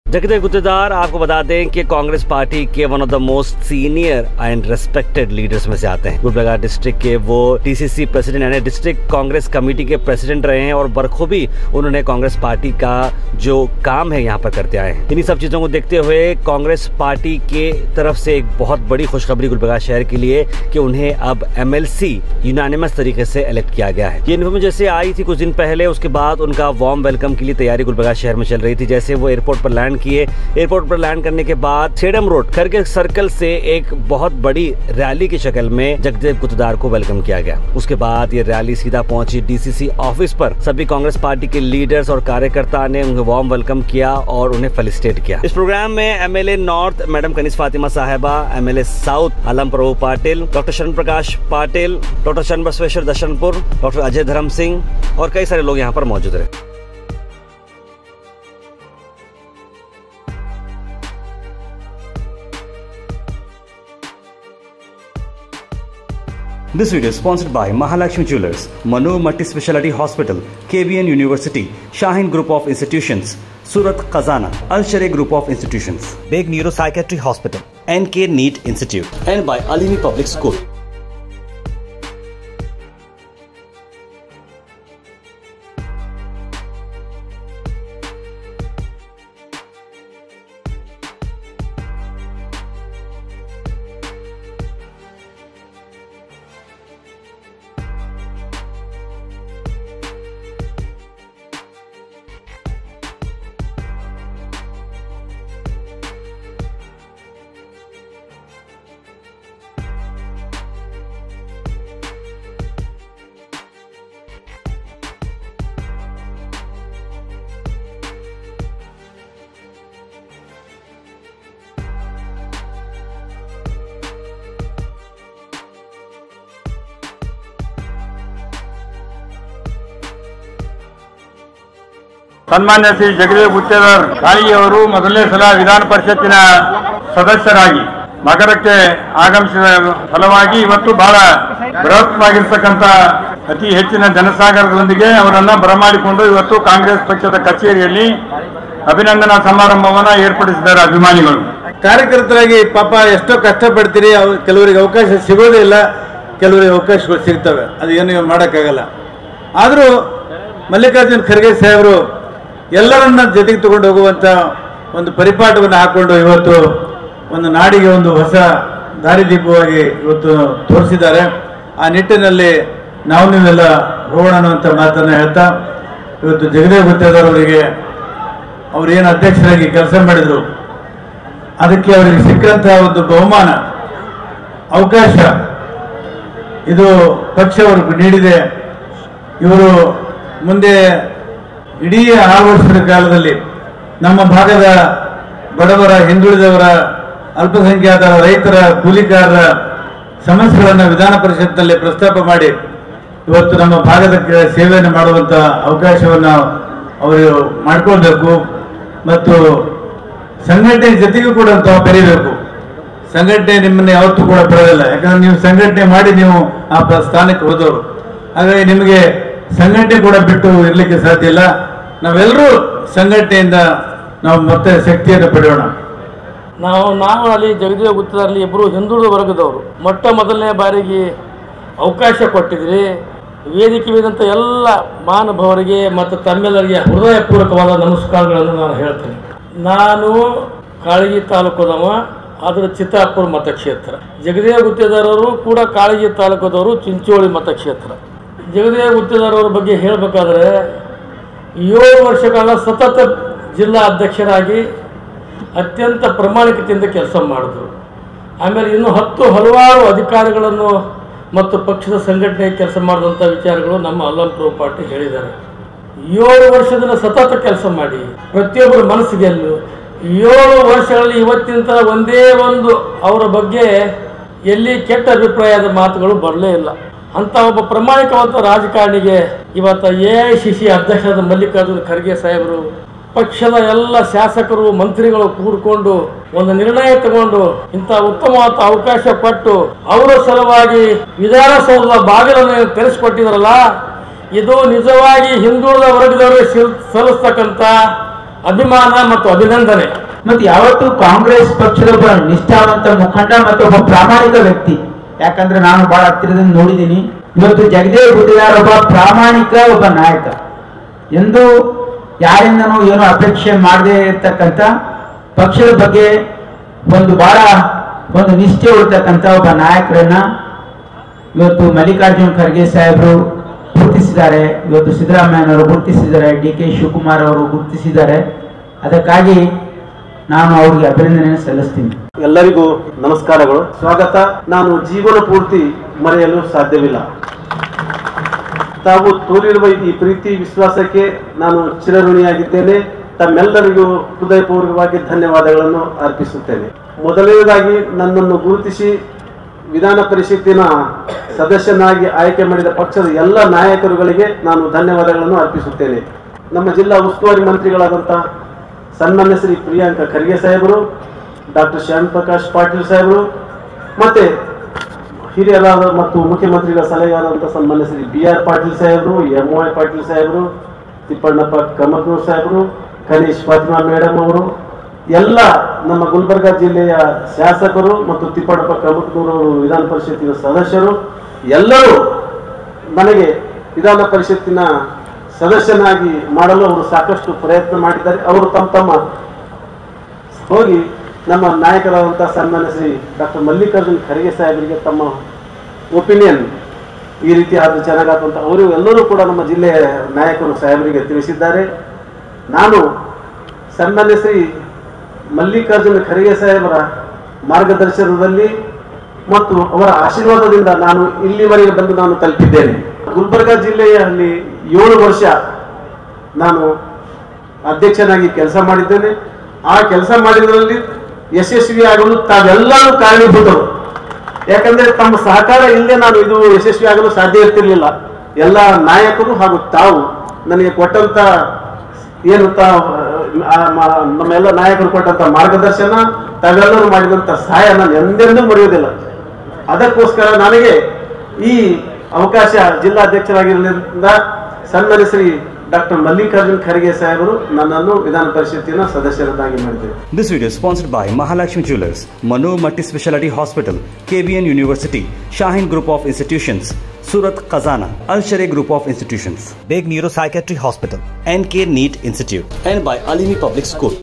जगदेव गुत्तेदार आपको बता दें कि कांग्रेस पार्टी के one of the most senior and respected leaders में से आते हैं गुलबर्गा डिस्ट्रिक्ट के वो डीसीसी प्रेसिडेंट यानी डिस्ट्रिक्ट कांग्रेस कमेटी के प्रेसिडेंट रहे हैं और बरखूबी उन्होंने कांग्रेस पार्टी का जो काम है यहाँ पर करते आए हैं इन्हीं सब चीजों को देखते हुए कांग्रेस पार्टी के तरफ से एक बहुत बड़ी खुशखबरी गुलबर्गा शहर के लिए कि उन्हें अब एमएलसी यूनानिमस तरीके से इलेक्ट किया गया है ये इन्फॉर्मेशन जैसे आई थी कुछ दिन पहले उसके बाद उनका वार्म वेलकम के लिए तैयारी गुलबर्गा शहर में चल रही थी जैसे वो एयरपोर्ट पर लैंड किए एयरपोर्ट पर लैंड करने के बाद सेडम रोड खरगे सर्कल से एक बहुत बड़ी रैली की शक्ल में जगदेव गुत्तेदार को वेलकम किया गया उसके बाद ये रैली सीधा पहुंची डीसीसी ऑफिस पर सभी कांग्रेस पार्टी के लीडर्स और कार्यकर्ता ने उन्हें वार्म वेलकम किया और उन्हें फेलिसिटेट किया इस प्रोग्राम में MLA north madam Kanis Fatima Saheba MLA south Alam Prabhu Patil doctor Sharan Prakash Patil doctor शरण बसवेश्वर दर्शनपुर डॉक्टर अजय धर्म सिंह और कई सारे लोग यहाँ पर मौजूद रहे This video is sponsored by Mahalakshmi Jewelers, Manu Multi Speciality Hospital, KBN University, Shaheen Group of Institutions, Surat Khazana, Al Sharia Group of Institutions, Big Neuropsychiatry Hospital, NK NEET Institute, and by Alimi Public School. ಸನ್ಮಾನ್ಯ ಶ್ರೀ ಜಗದೇವ್ ಗುತ್ತೇದಾರ್ ಕಾಳಿಯವರು ಮೊದಲನೇ ಸಲ ವಿಧಾನ ಪರಿಷತ್ತಿನ ಸದಸ್ಯರಾಗಿ ನಗರಕ್ಕೆ ಆಗಮಿಸಿದ ಫಲವಾಗಿ ಇವತ್ತು ಬಹಳ ಬೃಹತ್ವಾಗಿರ್ತಕ್ಕಂಥ ಅತಿ ಹೆಚ್ಚಿನ ಜನಸಾಗರದೊಂದಿಗೆ ಅವರನ್ನ ಬರಮಾಡಿಕೊಂಡು ಇವತ್ತು ಕಾಂಗ್ರೆಸ್ ಪಕ್ಷದ ಕಚೇರಿಯಲ್ಲಿ ಅಭಿನಂದನಾ ಸಮಾರಂಭವನ್ನ ಏರ್ಪಡಿಸಿದ್ದಾರೆ ಅಭಿಮಾನಿಗಳು ಕಾರ್ಯಕರ್ತರಾಗಿ ಪಾಪ ಎಷ್ಟೋ ಕಷ್ಟಪಡ್ತೀರಿ ಅವ್ ಕೆಲವರಿಗೆ ಅವಕಾಶ ಸಿಗೋದೇ ಇಲ್ಲ ಕೆಲವರಿಗೆ ಅವಕಾಶಗಳು ಸಿಗ್ತವೆ ಅದು ಏನು ಮಾಡೋಕ್ಕಾಗಲ್ಲ ಆದರೂ ಮಲ್ಲಿಕಾರ್ಜುನ್ ಖರ್ಗೆ ಸಾಹೇಬರು ಎಲ್ಲರನ್ನ ಜೊತೆಗೆ ತಗೊಂಡು ಹೋಗುವಂಥ ಒಂದು ಪರಿಪಾಠವನ್ನು ಹಾಕೊಂಡು ಇವತ್ತು ಒಂದು ನಾಡಿಗೆ ಒಂದು ಹೊಸ ದಾರಿದೀಪವಾಗಿ ಇವತ್ತು ತೋರಿಸಿದ್ದಾರೆ ಆ ನಿಟ್ಟಿನಲ್ಲಿ ನಾವು ನೀವೆಲ್ಲ ಹೋಗೋಣ ಅನ್ನುವಂಥ ಮಾತನ್ನು ಹೇಳ್ತಾ ಇವತ್ತು ಜಗದೇವ್ ಗುತ್ತೇದಾರ್ ಅವರಿಗೆ ಅವ್ರು ಏನು ಅಧ್ಯಕ್ಷರಾಗಿ ಕೆಲಸ ಮಾಡಿದರು ಅದಕ್ಕೆ ಅವರಿಗೆ ಸಿಕ್ಕಂತಹ ಒಂದು ಬಹುಮಾನ ಅವಕಾಶ ಇದು ಪಕ್ಷ ಅವ್ರಿಗೆ ನೀಡಿದೆ ಇವರು ಮುಂದೆ ಇಡೀ ಆರು ವರ್ಷದ ಕಾಲದಲ್ಲಿ ನಮ್ಮ ಭಾಗದ ಬಡವರ ಹಿಂದುಳಿದವರ ಅಲ್ಪಸಂಖ್ಯಾತರ ರೈತರ ಕೂಲಿಕಾರರ ಸಮಸ್ಯೆಗಳನ್ನು ವಿಧಾನ ಪರಿಷತ್ನಲ್ಲಿ ಪ್ರಸ್ತಾಪ ಮಾಡಿ ಇವತ್ತು ನಮ್ಮ ಭಾಗದ ಕ- ಸೇವೆಯನ್ನು ಮಾಡುವಂಥ ಅವಕಾಶವನ್ನು ಅವರು ಮಾಡಿಕೊಳ್ಬೇಕು ಮತ್ತು ಸಂಘಟನೆ ಜೊತೆಗೂ ಕೂಡ ತಾವು ಬೆರೀಬೇಕು ಸಂಘಟನೆ ನಿಮ್ಮನ್ನ ಯಾವತ್ತೂ ಕೂಡ ಬರೋದಿಲ್ಲ ಯಾಕಂದ್ರೆ ನೀವು ಸಂಘಟನೆ ಮಾಡಿ ನೀವು ಆ ಪ- ಸ್ಥಾನಕ್ಕೆ ಹೋದವರು ಹಾಗಾಗಿ ನಿಮಗೆ ಸಂಘಟನೆ ಕೂಡ ಬಿಟ್ಟು ಇರಲಿಕ್ಕೆ ಸಾಧ್ಯ ಇಲ್ಲ ನಾವೆಲ್ಲರೂ ಸಂಘಟನೆಯಿಂದ ನಾವು ಮತ್ತೆ ಶಕ್ತಿಯನ್ನು ಪಡೆಯೋಣ ನಾವು ನಾವು ಅಲ್ಲಿ ಜಗದೇವ ಗುತ್ತದಲ್ಲಿ ಇಬ್ಬರು ಹಿಂದುಳಿದ ವರ್ಗದವರು ಮೊಟ್ಟ ಮೊದಲನೇ ಬಾರಿಗೆ ಅವಕಾಶ ಕೊಟ್ಟಿದ್ರಿ ವೇದಿಕೆ ಮೇಲಿದ್ದಂಥ ಎಲ್ಲ ಮಾನಭವರಿಗೆ ಮತ್ತು ತಮ್ಮೆಲ್ಲರಿಗೆ ಹೃದಯಪೂರ್ವಕವಾದ ನಮಸ್ಕಾರಗಳನ್ನು ನಾನು ಹೇಳ್ತೇನೆ ನಾನು ಕಾಳಗಿ ತಾಲೂಕದವ ಅದರ ಚಿತ್ತಾಪುರ ಮತಕ್ಷೇತ್ರ ಜಗದೇವ ಗುತ್ತೇದಾರವರು ಕೂಡ ಕಾಳಗಿ ತಾಲೂಕದವರು ಚಿಂಚೋಳಿ ಮತಕ್ಷೇತ್ರ ಜಗದೇವ ಗುತ್ತೇದಾರವ್ರ ಬಗ್ಗೆ ಹೇಳಬೇಕಾದ್ರೆ ಏಳು ವರ್ಷ ಕಾಲ ಸತತ ಜಿಲ್ಲಾ ಅಧ್ಯಕ್ಷರಾಗಿ ಅತ್ಯಂತ ಪ್ರಾಮಾಣಿಕತೆಯಿಂದ ಕೆಲಸ ಮಾಡಿದ್ರು ಆಮೇಲೆ ಇನ್ನು ಹತ್ತು ಹಲವಾರು ಅಧಿಕಾರಿಗಳನ್ನು ಮತ್ತು ಪಕ್ಷದ ಸಂಘಟನೆ ಕೆಲಸ ಮಾಡಿದಂಥ ವಿಚಾರಗಳು ನಮ್ಮ ಅಲ್ಲಂಪ್ರಭು ಪಾಟೀಲ್ ಹೇಳಿದ್ದಾರೆ ಏಳು ವರ್ಷದಿಂದ ಸತತ ಕೆಲಸ ಮಾಡಿ ಪ್ರತಿಯೊಬ್ಬರ ಮನಸ್ಸು ಗೆಲ್ಲು ಏಳು ವರ್ಷಗಳಲ್ಲಿ ಇವತ್ತಿನ ತನಕ ಒಂದೇ ಒಂದು ಅವರ ಬಗ್ಗೆ ಎಲ್ಲಿ ಕೆಟ್ಟ ಅಭಿಪ್ರಾಯದ ಮಾತುಗಳು ಬರಲೇ ಇಲ್ಲ ಅಂತ ಒಬ್ಬ ಪ್ರಾಮಾಣಿಕವಾದ ರಾಜಕಾರಣಿಗೆ ಇವತ್ತು ಎ ಐ ಸಿ ಸಿ ಅಧ್ಯಕ್ಷರಾದ ಮಲ್ಲಿಕಾರ್ಜುನ ಖರ್ಗೆ ಸಾಹೇಬರು ಪಕ್ಷದ ಎಲ್ಲ ಶಾಸಕರು ಮಂತ್ರಿಗಳು ಕೂಡಿಕೊಂಡು ಒಂದು ನಿರ್ಣಯ ತಗೊಂಡು ಇಂಥ ಉತ್ತಮವಾದ ಅವಕಾಶ ಕೊಟ್ಟು ಅವರ ಸಲುವಾಗಿ ವಿಧಾನಸೌಧದ ಬಾಗಿಲನ್ನು ತೆರೆಸಿಕೊಟ್ಟಿದ್ರಲ್ಲ ಇದು ನಿಜವಾಗಿ ಹಿಂದುಳಿದ ವರ್ಗದವರಿಗೆ ಸಿಲ್- ಸಲ್ಲಿಸ್ತಕ್ಕಂಥ ಅಭಿಮಾನ ಮತ್ತು ಅಭಿನಂದನೆ ಮತ್ತು ಯಾವತ್ತೂ ಕಾಂಗ್ರೆಸ್ ಪಕ್ಷದ ಒಬ್ಬ ನಿಷ್ಠಾವಂತ ಮುಖಂಡ ಮತ್ತು ಒಬ್ಬ ಪ್ರಾಮಾಣಿಕ ವ್ಯಕ್ತಿ ಯಾಕಂದ್ರೆ ನಾನು ಬಹಳ ಹತ್ತಿರದಿಂದ ನೋಡಿದ್ದೀನಿ ಇವತ್ತು ಜಗದೇವ್ ಗುತ್ತಿದಾರ್ ಒಬ್ಬ ಪ್ರಾಮಾಣಿಕ ಒಬ್ಬ ನಾಯಕ ಎಂದು ಯಾರಿಂದನೂ ಏನೂ ಅಪೇಕ್ಷೆ ಮಾಡದೇ ಇರ್ತಕ್ಕಂಥ ಪಕ್ಷದ ಬಗ್ಗೆ ಒಂದು ಬಹಳ ಒಂದು ನಿಷ್ಠೆ ಉಳ್ತಕ್ಕಂಥ ಒಬ್ಬ ನಾಯಕರನ್ನ ಇವತ್ತು ಮಲ್ಲಿಕಾರ್ಜುನ್ ಖರ್ಗೆ ಸಾಹೇಬರು ಗುರುತಿಸಿದ್ದಾರೆ ಇವತ್ತು ಸಿದ್ದರಾಮಯ್ಯನವರು ಗುರುತಿಸಿದ್ದಾರೆ ಡಿ ಕೆ ಶಿವಕುಮಾರ್ ಅವರು ಗುರುತಿಸಿದ್ದಾರೆ ಅದಕ್ಕಾಗಿ ನಾನು ಅವರಿಗೆ ಅಭಿನಂದನೆಯನ್ನು ಸಲ್ಲಿಸ್ತೀನಿ ಎಲ್ಲರಿಗೂ ನಮಸ್ಕಾರಗಳು ಸ್ವಾಗತ ನಾನು ಜೀವನ ಪೂರ್ತಿ ಮರೆಯಲು ಸಾಧ್ಯವಿಲ್ಲ ತಾವು ತೋರಿರುವ ಈ ಪ್ರೀತಿ ವಿಶ್ವಾಸಕ್ಕೆ ನಾನು ಚಿರಋಣಿಯಾಗಿದ್ದೇನೆ ತಮ್ಮೆಲ್ಲರಿಗೂ ಹೃದಯಪೂರ್ವಕವಾಗಿ ಧನ್ಯವಾದಗಳನ್ನು ಅರ್ಪಿಸುತ್ತೇನೆ ಮೊದಲನೇದಾಗಿ ನನ್ನನ್ನು ಗುರುತಿಸಿ ವಿಧಾನ ಪರಿಷತ್ತಿನ ಸದಸ್ಯನಾಗಿ ಆಯ್ಕೆ ಮಾಡಿದ ಪಕ್ಷದ ಎಲ್ಲ ನಾಯಕರುಗಳಿಗೆ ನಾನು ಧನ್ಯವಾದಗಳನ್ನು ಅರ್ಪಿಸುತ್ತೇನೆ ನಮ್ಮ ಜಿಲ್ಲಾ ಉಸ್ತುವಾರಿ ಮಂತ್ರಿಗಳಾದಂಥ ಸನ್ಮಾನ್ಯ ಶ್ರೀ ಪ್ರಿಯಾಂಕ ಖರ್ಗೆ ಸಾಹೇಬರು ಡಾಕ್ಟರ್ ಶ್ಯಾಮ್ ಪ್ರಕಾಶ್ ಪಾಟೀಲ್ ಸಾಹೇಬರು ಮತ್ತೆ ಹಿರಿಯರಾದ ಮತ್ತು ಮುಖ್ಯಮಂತ್ರಿಗಳ ಸಲಹೆಗಾರಂಥ ಸನ್ಮಾನ್ಯ ಶ್ರೀ ಬಿ ಆರ್ ಪಾಟೀಲ್ ಸಾಹೇಬರು ಎಂ ವೈ ಪಾಟೀಲ್ ಸಾಹೇಬರು ತಿಪ್ಪಣ್ಣಪ್ಪ ಕಮಕೂರ್ ಸಾಹೇಬರು ಕನೀಶ್ ಫಾತಿಮಾ ಮೇಡಮ್ ಅವರು ಎಲ್ಲ ನಮ್ಮ ಗುಲ್ಬರ್ಗ ಜಿಲ್ಲೆಯ ಶಾಸಕರು ಮತ್ತು ತಿಪ್ಪಣ್ಣಪ್ಪ ಕಮಕೂರ್ ಅವರು ವಿಧಾನ ಪರಿಷತ್ತಿನ ಸದಸ್ಯರು ಎಲ್ಲರೂ ನನಗೆ ವಿಧಾನ ಪರಿಷತ್ತಿನ ಸದಸ್ಯನಾಗಿ ಮಾಡಲು ಅವರು ಸಾಕಷ್ಟು ಪ್ರಯತ್ನ ಮಾಡಿದ್ದಾರೆ ಅವರು ತಮ್ಮ ತಮ್ಮ ಹೋಗಿ ನಮ್ಮ ನಾಯಕರಾದಂಥ ಸನ್ಮಾನ್ಯ ಶ್ರೀ ಡಾಕ್ಟರ್ ಮಲ್ಲಿಕಾರ್ಜುನ್ ಖರ್ಗೆ ಸಾಹೇಬರಿಗೆ ತಮ್ಮ ಒಪಿನಿಯನ್ ಈ ರೀತಿ ಆದರೂ ಚೆನ್ನಾಗಾತು ಅಂತ ಅವರು ಎಲ್ಲರೂ ಕೂಡ ನಮ್ಮ ಜಿಲ್ಲೆಯ ನಾಯಕರು ಸಾಹೇಬರಿಗೆ ತಿಳಿಸಿದ್ದಾರೆ ನಾನು ಸನ್ಮಾನ್ಯ ಶ್ರೀ ಮಲ್ಲಿಕಾರ್ಜುನ ಖರ್ಗೆ ಸಾಹೇಬರ ಮಾರ್ಗದರ್ಶನದಲ್ಲಿ ಮತ್ತು ಅವರ ಆಶೀರ್ವಾದದಿಂದ ನಾನು ಇಲ್ಲಿವರೆಗೆ ಬಂದು ನಾನು ತಲುಪಿದ್ದೇನೆ ಗುಲ್ಬರ್ಗ ಜಿಲ್ಲೆಯಲ್ಲಿ ಏಳು ವರ್ಷ ನಾನು ಅಧ್ಯಕ್ಷನಾಗಿ ಕೆಲಸ ಮಾಡಿದ್ದೇನೆ ಆ ಕೆಲಸ ಮಾಡಿದ್ರಲ್ಲಿ ಯಶಸ್ವಿ ಆಗಲು ತಾವೆಲ್ಲರೂ ಕಾರಣೀಭೂತರು ಯಾಕಂದ್ರೆ ತಮ್ಮ ಸಹಕಾರ ಇಲ್ಲದೆ ನಾನು ಇದು ಯಶಸ್ವಿ ಆಗಲು ಸಾಧ್ಯ ಇರ್ತಿರ್ಲಿಲ್ಲ ಎಲ್ಲ ನಾಯಕರು ಹಾಗೂ ತಾವು ನನಗೆ ಕೊಟ್ಟಂತ ಏನು ತಾ- ಆ ಮ- ನಮ್ಮೆಲ್ಲ ನಾಯಕರು ಕೊಟ್ಟಂತ ಮಾರ್ಗದರ್ಶನ ತಾವೆಲ್ಲರೂ ಮಾಡಿದಂತ ಸಹಾಯ ನಾನು ಎಂದೆಂದೂ ಮರೆಯುವುದಿಲ್ಲ ಅದಕ್ಕೋಸ್ಕರ ನನಗೆ ಈ ಅವಕಾಶ ಜಿಲ್ಲಾಧ್ಯಕ್ಷರಾಗಿರೋದ್ರಿಂದ ಸನ್ಮಾನ್ಯ ಶ್ರೀ ಡಾಕ್ಟರ್ ಮಲ್ಲಿಕಾರ್ಜುನ್ ಖರ್ಗೆ ಸಾಹೇಬರು ನನ್ನನ್ನು ವಿಧಾನ ಪರಿಷತ್ತಿನ ಸದಸ್ಯರನ್ನಾಗಿ ಮಾಡಿದ್ದಾರೆ This video is sponsored by Mahalakshmi Jewelers, Manu Multi Speciality Hospital, KBN University, Shaheen Group of Institutions, Surat Khazana, Al Sharia Group of Institutions, Beg Neuropsychiatry Hospital, NK NEET Institute, and by Alimi Public School.